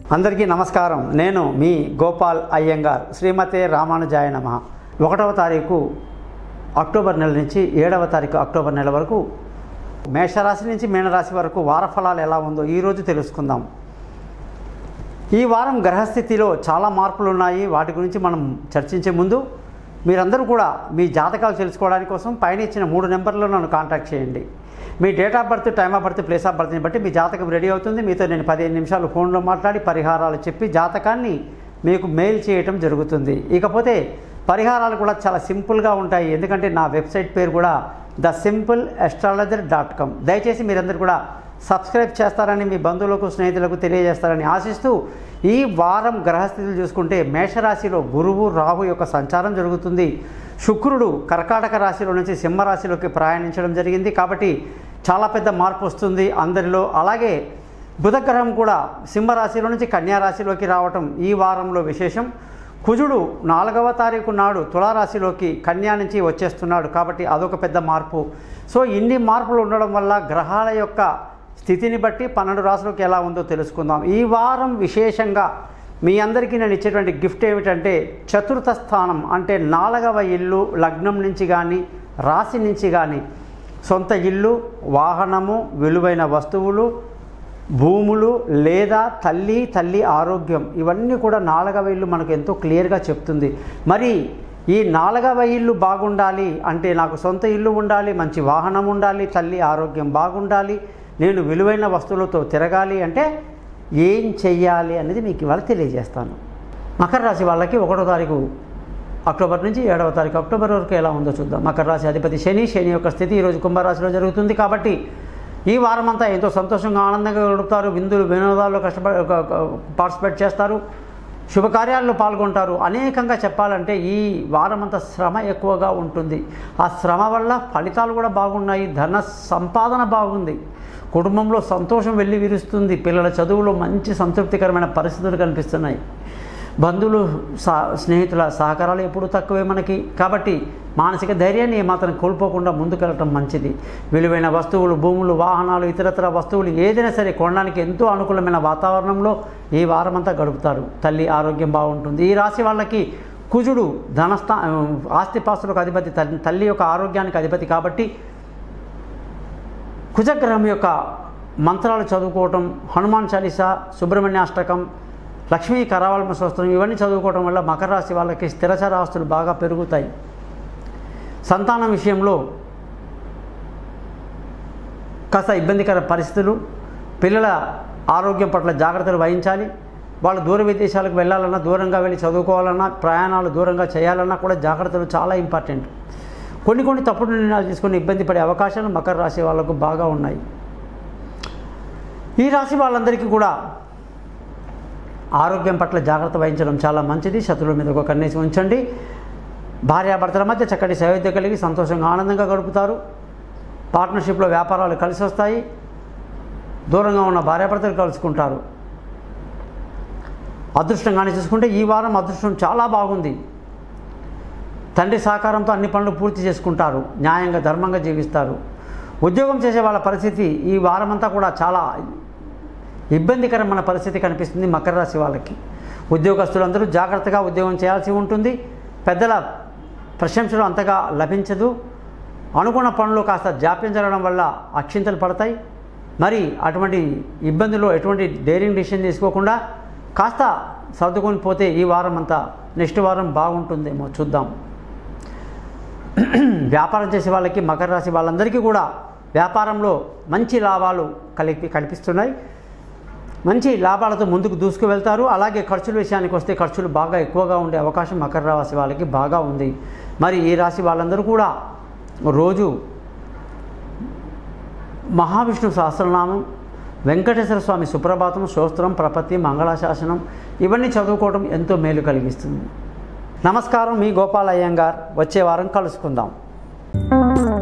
అందరికీ నమస్కారం నేను మీ గోపాల్ అయ్యంగార్ శ్రీమతే రామానుజాయ నమ ఒకటవ తారీఖు అక్టోబర్ నెల నుంచి ఏడవ తారీఖు అక్టోబర్ నెల వరకు మేషరాశి నుంచి మీనరాశి వరకు వార ఫలాలు ఎలా ఉందో ఈరోజు తెలుసుకుందాం ఈ వారం గ్రహస్థితిలో చాలా మార్పులు ఉన్నాయి వాటి గురించి మనం చర్చించే ముందు మీరందరూ కూడా మీ జాతకాలు తెలుసుకోవడానికి కోసం పైన ఇచ్చిన మూడు నెంబర్లో నన్ను కాంటాక్ట్ చేయండి మీ date of birth time of birth place of బర్త్ని బట్టి మీ జాతకం రెడీ అవుతుంది మీతో నేను పదిహేను నిమిషాలు ఫోన్లో మాట్లాడి పరిహారాలు చెప్పి జాతకాన్ని మీకు మెయిల్ చేయటం జరుగుతుంది ఇకపోతే పరిహారాలు కూడా చాలా సింపుల్గా ఉంటాయి ఎందుకంటే నా వెబ్సైట్ పేరు కూడా the simple astrologer dot com దయచేసి మీరందరూ కూడా సబ్స్క్రైబ్ చేస్తారని మీ బంధువులకు స్నేహితులకు తెలియజేస్తారని ఆశిస్తూ ఈ వారం గ్రహస్థితులు చూసుకుంటే మేషరాశిలో గురువు రాహు యొక్క సంచారం జరుగుతుంది శుక్రుడు కర్కాటక రాశిలో నుంచి సింహరాశిలోకి ప్రయాణించడం జరిగింది కాబట్టి చాలా పెద్ద మార్పు వస్తుంది అందరిలో అలాగే బుధగ్రహం కూడా సింహరాశిలో నుంచి కన్యారాశిలోకి రావటం ఈ వారంలో విశేషం కుజుడు నాలుగవ తారీఖు నాడు తులారాశిలోకి కన్యా నుంచి వచ్చేస్తున్నాడు కాబట్టి అదొక పెద్ద మార్పు సో ఇన్ని మార్పులు ఉండడం వల్ల గ్రహాల యొక్క స్థితిని బట్టి పన్నెండు రాశులకు ఎలా ఉందో తెలుసుకుందాం ఈ వారం విశేషంగా మీ అందరికీ నేను ఇచ్చేటువంటి గిఫ్ట్ ఏమిటంటే చతుర్థ స్థానం అంటే నాలుగవ ఇల్లు లగ్నం నుంచి కానీ రాశి నుంచి కానీ సొంత ఇల్లు వాహనము విలువైన వస్తువులు భూములు లేదా తల్లి తల్లి ఆరోగ్యం ఇవన్నీ కూడా నాలుగవ ఇల్లు మనకు ఎంతో క్లియర్గా చెప్తుంది మరి ఈ నాలుగవ ఇల్లు బాగుండాలి అంటే నాకు సొంత ఇల్లు ఉండాలి మంచి వాహనం ఉండాలి తల్లి ఆరోగ్యం బాగుండాలి నేను విలువైన వస్తువులతో తిరగాలి అంటే ఏం చెయ్యాలి అనేది మీకు ఇవాళ తెలియజేస్తాను మకర రాశి వాళ్ళకి ఒకటో తారీఖు అక్టోబర్ నుంచి ఏడవ తారీఖు అక్టోబర్ వరకు ఎలా ఉందో చూద్దాం మకర రాశి అధిపతి శని శని యొక్క స్థితి ఈరోజు కుంభరాశిలో జరుగుతుంది కాబట్టి ఈ వారం అంతా ఎంతో సంతోషంగా ఆనందంగా గడుపుతారు విందులు వినోదాల్లో కష్టపడి పార్టిసిపేట్ చేస్తారు శుభకార్యాల్లో పాల్గొంటారు అనేకంగా చెప్పాలంటే ఈ వారం అంతా శ్రమ ఎక్కువగా ఉంటుంది ఆ శ్రమ వల్ల ఫలితాలు కూడా బాగున్నాయి ధన సంపాదన బాగుంది కుటుంబంలో సంతోషం వెళ్ళి విరుస్తుంది పిల్లల చదువులో మంచి సంతృప్తికరమైన పరిస్థితులు కనిపిస్తున్నాయి బంధువులు సా స్నేహితుల సహకారాలు ఎప్పుడు తక్కువే మనకి కాబట్టి మానసిక ధైర్యాన్ని ఏమాత్రం కోల్పోకుండా ముందుకెళ్ళటం మంచిది విలువైన వస్తువులు భూములు వాహనాలు ఇతరతర వస్తువులు ఏదైనా సరే కొనడానికి ఎంతో అనుకూలమైన వాతావరణంలో ఈ వారమంతా గడుపుతారు తల్లి ఆరోగ్యం బాగుంటుంది ఈ రాశి వాళ్ళకి కుజుడు ధనస్థా ఆస్తిపాస్తులకు అధిపతి తల్లి యొక్క ఆరోగ్యానికి అధిపతి కాబట్టి కుజగ్రహం యొక్క మంత్రాలు చదువుకోవటం హనుమాన్ చాలీసా సుబ్రహ్మణ్యాష్టకం లక్ష్మీ కరావల్మ స్తోత్రం ఇవన్నీ చదువుకోవటం వల్ల మకర రాశి వాళ్ళకి స్థిరచర ఆస్తులు బాగా పెరుగుతాయి సంతానం విషయంలో కాస్త ఇబ్బందికర పరిస్థితులు పిల్లల ఆరోగ్యం పట్ల జాగ్రత్తలు వహించాలి వాళ్ళు దూర విదేశాలకు వెళ్ళాలన్నా దూరంగా వెళ్ళి చదువుకోవాలన్నా ప్రయాణాలు దూరంగా చేయాలన్నా కూడా జాగ్రత్తలు చాలా ఇంపార్టెంట్ కొన్ని కొన్ని తప్పుడు నిర్ణయాలు తీసుకొని ఇబ్బంది పడే అవకాశాలు మకర రాశి వాళ్ళకు బాగా ఉన్నాయి ఈ రాశి వాళ్ళందరికీ కూడా ఆరోగ్యం పట్ల జాగ్రత్త వహించడం చాలా మంచిది శత్రువుల మీద ఒక కన్నేసి ఉంచండి భార్యాభర్తల మధ్య చక్కటి సయోధ్య కలిగి సంతోషంగా ఆనందంగా గడుపుతారు పార్ట్నర్షిప్లో వ్యాపారాలు కలిసి వస్తాయి దూరంగా ఉన్న భార్యాభర్తలు కలుసుకుంటారు అదృష్టంగానే చూసుకుంటే ఈ వారం అదృష్టం చాలా బాగుంది తండ్రి సహకారంతో అన్ని పనులు పూర్తి చేసుకుంటారు న్యాయంగా ధర్మంగా జీవిస్తారు ఉద్యోగం చేసే వాళ్ళ పరిస్థితి ఈ వారమంతా కూడా చాలా ఇబ్బందికరమైన పరిస్థితి కనిపిస్తుంది మకర రాశి వాళ్ళకి ఉద్యోగస్తులందరూ జాగ్రత్తగా ఉద్యోగం చేయాల్సి ఉంటుంది పెద్దల ప్రశంసలు అంతగా లభించదు అనుకున్న పనులు కాస్త జాప్యం జరగడం వల్ల అక్షింతలు పడతాయి మరి అటువంటి ఇబ్బందులు ఎటువంటి డేరింగ్ డిసిషన్ తీసుకోకుండా కాస్త సర్దుకొని పోతే ఈ వారం అంతా నెక్స్ట్ వారం బాగుంటుందేమో చూద్దాం వ్యాపారం చేసే వాళ్ళకి మకర రాశి వాళ్ళందరికీ కూడా వ్యాపారంలో మంచి లాభాలు కలిపి కనిపిస్తున్నాయి మంచి లాభాలతో ముందుకు దూసుకు వెళ్తారు అలాగే ఖర్చుల విషయానికి వస్తే ఖర్చులు బాగా ఎక్కువగా ఉండే అవకాశం మకర రాశి వాళ్ళకి బాగా ఉంది మరి ఈ రాశి వాళ్ళందరూ కూడా రోజు మహావిష్ణు సహస్రనామం వెంకటేశ్వర స్వామి సుప్రభాతం స్తోత్రం ప్రపత్తి మంగళాశాసనం ఇవన్నీ చదువుకోవడం ఎంతో మేలు కలిగిస్తుంది నమస్కారం మీ గోపాల్ అయ్యంగార్ వచ్చే వారం కలుసుకుందాం